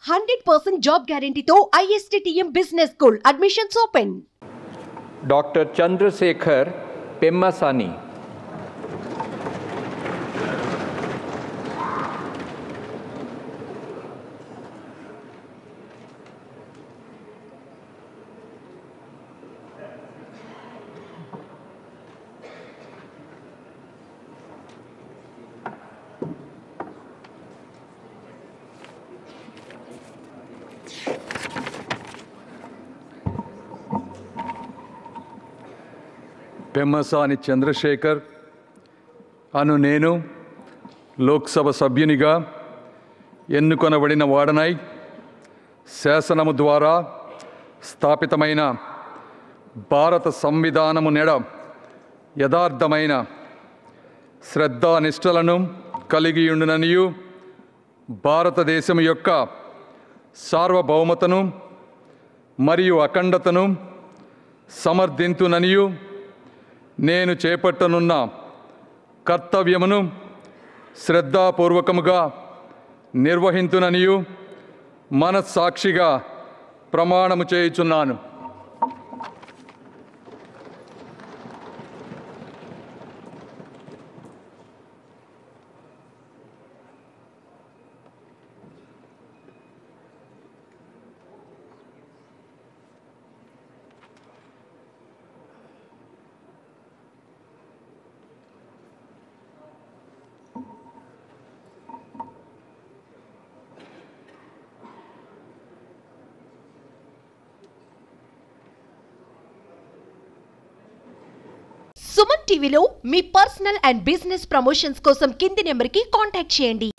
hundred percent job గ్యారంటీతో ISTTM business school admissions open doctor Chandrasekhar Pemmasani Pemmasani Chandrasekhar అను నేను లోక్సభ సభ్యునిగా ఎన్నుకొనబడిన వాడనై శాసనము ద్వారా స్థాపితమైన భారత సంవిధానము నెడ యథార్థమైన శ్రద్ధానిష్టలను కలిగియుండుననియు భారతదేశం యొక్క సార్వభౌమతను మరియు అఖండతను సమర్థింతుననియు నేను చేపట్టనున్న కర్తవ్యమును శ్రద్ధాపూర్వకముగా నిర్వహింతుననియు మనస్సాక్షిగా ప్రమాణము చేయుచున్నాను సుమన్ టీవీలో మీ పర్సనల్ అండ్ బిజినెస్ ప్రమోషన్స్ కోసం కింది నెంబర్కి కాంటాక్ట్ చేయండి